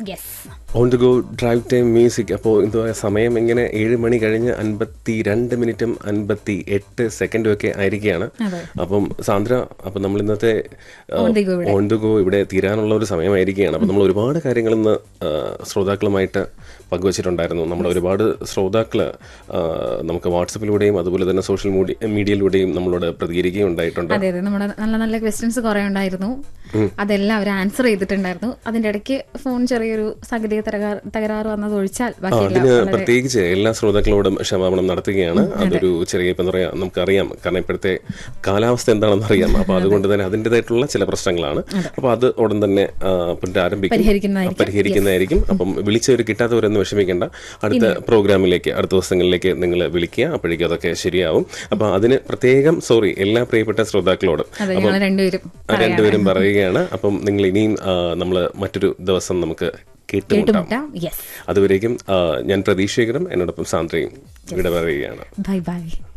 Yes on the go drive time music അപ്പോൾ എന്തുവാ സമയം ഇങ്ങനെ ഏഴ് മണി കഴിഞ്ഞ് അൻപത്തി രണ്ട് മിനിറ്റും അൻപത്തി എട്ട് സെക്കൻഡും ഒക്കെ ആയിരിക്കുകയാണ് അതെ. അപ്പം സാന്ദ്ര അപ്പം നമ്മൾ ഇന്നത്തെ On the go ഇവിടെ. ഓൺ ദി ഗോ ഇവിടെ തീരാനുള്ള ഒരു സമയമായിരിക്കുകയാണ് അപ്പം നമ്മൾ ഒരുപാട് കാര്യങ്ങൾ ഇന്ന് ആ, ശ്രോതാക്കളുമായിട്ട് പങ്കുവച്ചിട്ടുണ്ടായിരുന്നു നമ്മുടെ ഒരുപാട് ശ്രോതാക്കൾ നമുക്ക് വാട്സപ്പിലൂടെയും അതുപോലെ തന്നെ സോഷ്യൽ മീഡിയ മീഡിയയിലൂടെയും നമ്മളോട് പ്രതികരിക്കുകയും ഉണ്ടായിട്ടുണ്ട് അതെ അതെ നമ്മുടെ നല്ല നല്ല ക്വസ്റ്റ്യൻസ് കുറെ ഉണ്ടായിരുന്നു അതെല്ലാം അവർ ആൻസർ ചെയ്തിട്ടുണ്ടായിരുന്നു അതിന്റെ ഇടയ്ക്ക് ഫോൺ ചെറിയൊരു സാങ്കേതിക തകരാറ് തകരാറ് വന്നത് ഒഴിച്ചാൽ ആ, ബാക്കിയെല്ലാം അതിന് വളരെ പ്രത്യേകിച്ച് എല്ലാ ശ്രോതാക്കളോടും ക്ഷമാപണം നടത്തുകയാണ് അതൊരു ചെറിയ ഇപ്പം എന്താ പറയാ നമുക്കറിയാം കാരണം ഇപ്പോഴത്തെ കാലാവസ്ഥ എന്താണെന്ന് അറിയാം അപ്പൊ അതുകൊണ്ട് തന്നെ അതിൻ്റെതായിട്ടുള്ള ചില പ്രശ്നങ്ങളാണ് അപ്പൊ അത് ഉടൻ തന്നെ ആ, പുനരാരംഭിക്കും പരിഹരിക്കുന്നതായിരിക്കും. ആ, പരിഹരിക്കുന്നതായിരിക്കും അപ്പം വിളിച്ചവർ കിട്ടാത്തവരൊന്നും വിഷമിക്കേണ്ട അടുത്ത പ്രോഗ്രാമിലേക്ക് അടുത്ത ദിവസങ്ങളിലേക്ക് നിങ്ങൾ വിളിക്കുക അപ്പോഴേക്കും അതൊക്കെ ശരിയാവും അപ്പൊ അതിന് പ്രത്യേകം സോറി എല്ലാ പ്രിയപ്പെട്ട ശ്രോതാക്കളോടും അതെ ഞങ്ങൾ രണ്ടുപേരും ആ, രണ്ടുപേരും പറയുകയാണ് അപ്പം നിങ്ങൾ ഇനിയും നമ്മൾ മറ്റൊരു ദിവസം നമുക്ക് കേട്ടുമുട്ടാം കേട്ടുമുട്ടാം യെസ് അതുവരേക്കും ആ, ഞാൻ പ്രതീക്ഷകരും എന്നോടൊപ്പം സാന്ദ്രയും ഇവിടെ പറയുകയാണ് ബൈ ബൈ